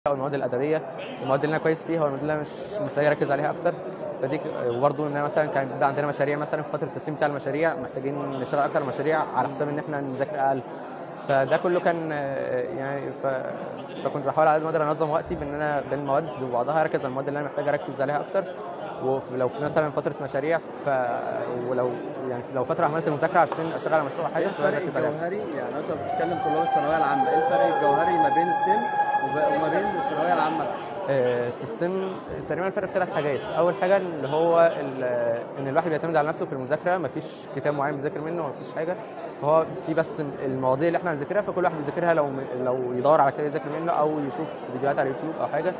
او المواد الادبيه المواد اللي انا كويس فيها والمواد اللي انا مش محتاج اركز عليها اكتر فدي وبرضه ان أنا مثلا كان بيبقى عندنا مشاريع مثلا في فتره التسليم بتاع المشاريع محتاجين نشتغل اكتر مشاريع على حساب ان احنا نذاكر اقل فده كله كان آه، يعني ف... فكنت بحاول على قد ما اقدر انظم وقتي بان انا بين المواد وبعضها اركز على المواد اللي انا محتاج اركز عليها اكتر ولو في مثلا فتره مشاريع ف ولو يعني لو فتره عملت المذاكره عشان اشتغل على مشروع ايه حاجه الفرق فاركز عليها الجوهري يعني انت بتتكلم طلاب الثانويه العامه ايه الفرق الجوهري ما بين ستيم وب- وما بين الثانويه العامه آه، في السن تقريبا الفرق في ثلاث حاجات اول حاجه اللي هو ال- ان الواحد بيعتمد على نفسه في المذاكره مفيش كتاب معين بيذاكر منه مفيش حاجه فهو في بس المواضيع اللي احنا هنذاكرها فكل واحد بيذاكرها لو لو يدور على كتاب يذاكر منه او يشوف فيديوهات على اليوتيوب او حاجه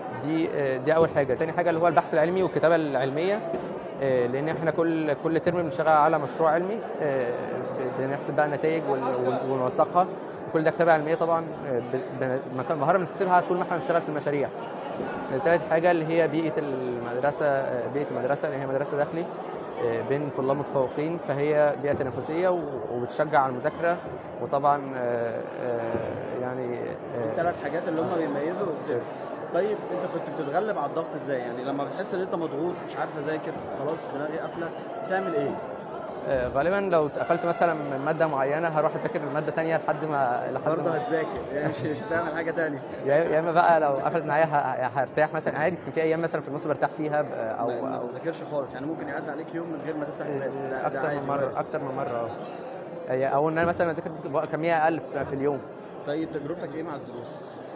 دي آه، دي اول حاجه تاني حاجه اللي هو البحث العلمي والكتابه العلميه آه، لان احنا كل كل ترم بنشتغل على مشروع علمي آه، بنحسب بقى النتائج ون- ون- ونوثقها كل ده كتابه علميه طبعا آه، ب- ب- مهاره بنكتسبها طول ما احنا بنشتغل في المشاريع ثالث حاجه اللي هي بيئه المدرسه آه، بيئه المدرسه اللي هي مدرسه داخلي آه، بين طلاب متفوقين فهي بيئه تنافسيه و- وبتشجع على المذاكره وطبعا آه، آه، يعني آه، الثلاث حاجات اللي هم بيميزوا ستيم طيب انت كنت بتتغلب على الضغط ازاي يعني لما بتحس ان انت مضغوط مش عارف اذاكر خلاص دماغي قافله بتعمل ايه آه، غالبا لو اتقفلت مثلا من ماده معينه هروح اذاكر ماده تانية لحد ما لحد برضه ما هتذاكر يعني مش مش هتعمل حاجه تانية يا يا اما بقى لو قفلت معايا ه- هرتاح مثلا عادي كان في ايام مثلا في النص برتاح فيها ب- او ما ما او بتذاكرش خالص يعني ممكن يعدي عليك يوم من غير ما تفتح كتاب ده- ده اكتر عادي من مره اكتر من مره اه او ان انا مثلا اذاكر كميه اقل في في اليوم طيب تجربتك ايه مع الدروس؟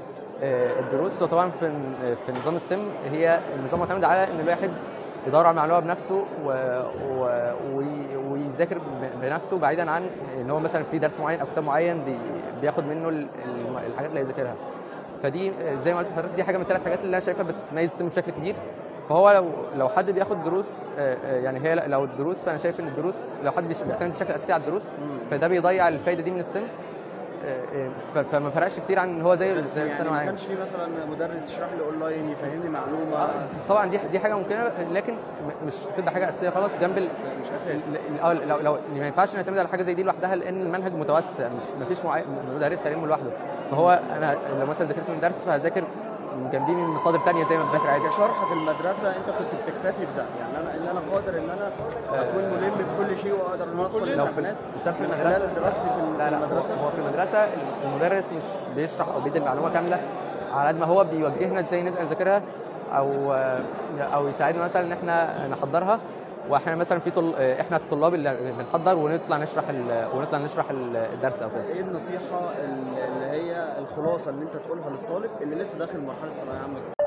آه، الدروس هو طبعا في في نظام السم هي النظام معتمد على ان الواحد يدور على المعلومه بنفسه و... و... وي- ويذاكر ب- بنفسه بعيدا عن ان هو مثلا في درس معين او كتاب معين بي... بياخد منه ال- الم- الحاجات اللي هيذاكرها فدي آه، زي ما قلت لحضرتك دي حاجه من الثلاث حاجات اللي انا شايفها بتميز السم بشكل كبير فهو لو لو حد بياخد دروس آه، آه، يعني هي لو الدروس فانا شايف ان الدروس لو حد بيش- بيعتمد بشكل اساسي على الدروس فده بيضيع الفايده دي من السم آه، آه، ف- فما فرقش كتير عن ان هو زي بس زي يعني الثانوي ما عام كانش في مثلا مدرس يشرح لي اونلاين يفهمني معلومه آه، طبعا دي دي حاجه ممكنه لكن م- مش بتبقى حاجه اساسيه خالص جنب ال... مش اساسي ل- اه لو لو ما ينفعش نعتمد على حاجه زي دي لوحدها لان المنهج متوسع مش ما فيش معي... مدرس هيلمه لوحده فهو انا لو مثلا ذاكرت من درس فهذاكر جنبيه من مصادر تانية زي ما بذاكر عادي كشرح في المدرسه انت كنت بتكتفي بده يعني انا ان انا قادر ان انا اكون ملم بكل شيء واقدر ان انا ادخل لو في الامتحانات مش شرح من المدرسه خلال دراستي في لا لا هو- المدرسه هو في المدرسه المدرس مش بيشرح او بيدي المعلومه كامله على قد ما هو بيوجهنا ازاي نبدا نذاكرها او او يساعدنا مثلا ان احنا نحضرها واحنا مثلا في طل... احنا الطلاب اللي بنحضر ونطلع نشرح ال... ونطلع نشرح الدرس او كده ايه النصيحه اللي هي الخلاصه اللي انت تقولها للطالب اللي لسه داخل مرحله ثانويه عامه